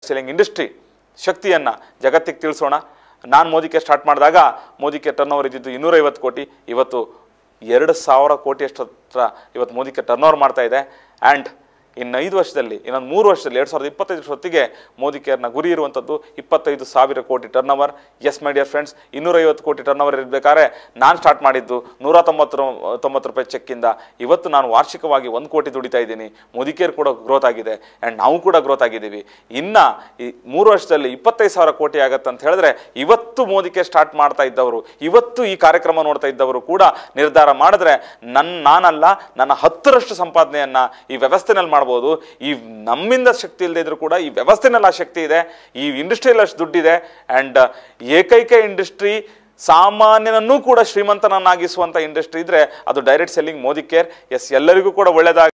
selling industry ಶಕ್ತಿಯನ್ನು ಜಗತ್ತಿಗೆ ತಿಳಿಸೋಣ ನಾನು ಮೋದಿಕೆ ಸ್ಟಾರ್ಟ್ ಮಾಡಿದಾಗ ಮೋದಿಕೆ ಟರ್ನ್ ಓವರ್ ಇದ್ದಿದ್ದು ಇನ್ನೂರೈವತ್ತು ಕೋಟಿ ಇವತ್ತು ಎರಡು ಸಾವಿರ ಕೋಟಿಯಷ್ಟು ಹತ್ರ ಇವತ್ತು ಮೋದಿಕೆ ಟರ್ನ್ ಓವರ್ ಮಾಡ್ತಾ ಇದೆ ಆ್ಯಂಡ್ ಇನ್ನು ಐದು ವರ್ಷದಲ್ಲಿ ಇನ್ನೊಂದು ಮೂರು ವರ್ಷದಲ್ಲಿ ಎರಡು ಸಾವಿರದ ಇಪ್ಪತ್ತೈದು ಹೊತ್ತಿಗೆ ಮೋದಿ ಕೇರ್ನ ಗುರಿ ಇರುವಂಥದ್ದು ಇಪ್ಪತ್ತೈದು ಸಾವಿರ crore turnover yes my dear friends ಇನ್ನೂರೈವತ್ತು ಕೋಟಿ ಟರ್ನ್ ಓವರ್ ಇರಬೇಕಾದ್ರೆ ನಾನು ಸ್ಟಾರ್ಟ್ ಮಾಡಿದ್ದು ನೂರ ತೊಂಬತ್ತು ರೂ- ತೊಂಬತ್ತು ರೂಪಾಯಿ ಚೆಕ್ಕಿಂದ ಇವತ್ತು ನಾನು ವಾರ್ಷಿಕವಾಗಿ ಒಂದು ಕೋಟಿ ದುಡಿತಾ ಇದ್ದೀನಿ ಮೋದಿ ಕೇರ್ ಕೂಡ ಗ್ರೋತ್ ಆಗಿದೆ ಆ್ಯಂಡ್ ನಾವು ಕೂಡ ಗ್ರೋತ್ ಆಗಿದ್ದೀವಿ ಇನ್ನು ಈ ಮೂರು ವರ್ಷದಲ್ಲಿ ಇಪ್ಪತ್ತೈದು ಸಾವಿರ ಕೋಟಿ ಆಗತ್ತೆ ಅಂತ ಹೇಳಿದ್ರೆ ಇವತ್ತು ಮೋದಿ ಕೇರ್ ಸ್ಟಾರ್ಟ್ ಮಾಡ್ತಾ ಇದ್ದವರು ಇವತ್ತು ಈ ಕಾರ್ಯಕ್ರಮ ನೋಡ್ತಾ ಇದ್ದವರು ಕೂಡ ನಿರ್ಧಾರ ಮಾಡಿದ್ರೆ ನನ್ನ ನಾನಲ್ಲ ನನ್ನ ಹತ್ತರಷ್ಟು ಸಂಪಾದನೆಯನ್ನ ಈ ವ್ಯವಸ್ಥೆನಲ್ಲಿ ಮಾಡ್ಬೋದು ಈ ನಮ್ಮಿಂದ ಶಕ್ತಿ ಇಲ್ಲದೆ ಇದ್ರೂ ಕೂಡ ಈ ವ್ಯವಸ್ಥೆನಲ್ಲಿ ಆ ಶಕ್ತಿ ಇದೆ ಈ ಇಂಡಸ್ಟ್ರಿಯಲ್ಲಿ ಅಷ್ಟು ದುಡ್ಡಿದೆ ಆ್ಯಂಡ್ ಏಕೈಕ ಇಂಡಸ್ಟ್ರಿ ಸಾಮಾನ್ಯನನ್ನೂ ಕೂಡ ಶ್ರೀಮಂತನನ್ನಾಗಿಸುವಂಥ ಇಂಡಸ್ಟ್ರಿ ಇದ್ರೆ ಅದು ಡೈರೆಕ್ಟ್ ಸೆಲ್ಲಿಂಗ್ ಮೋದಿ ಕೇರ್ ಎಸ್ ಎಲ್ಲರಿಗೂ ಕೂಡ ಒಳ್ಳೆಯದಾಗ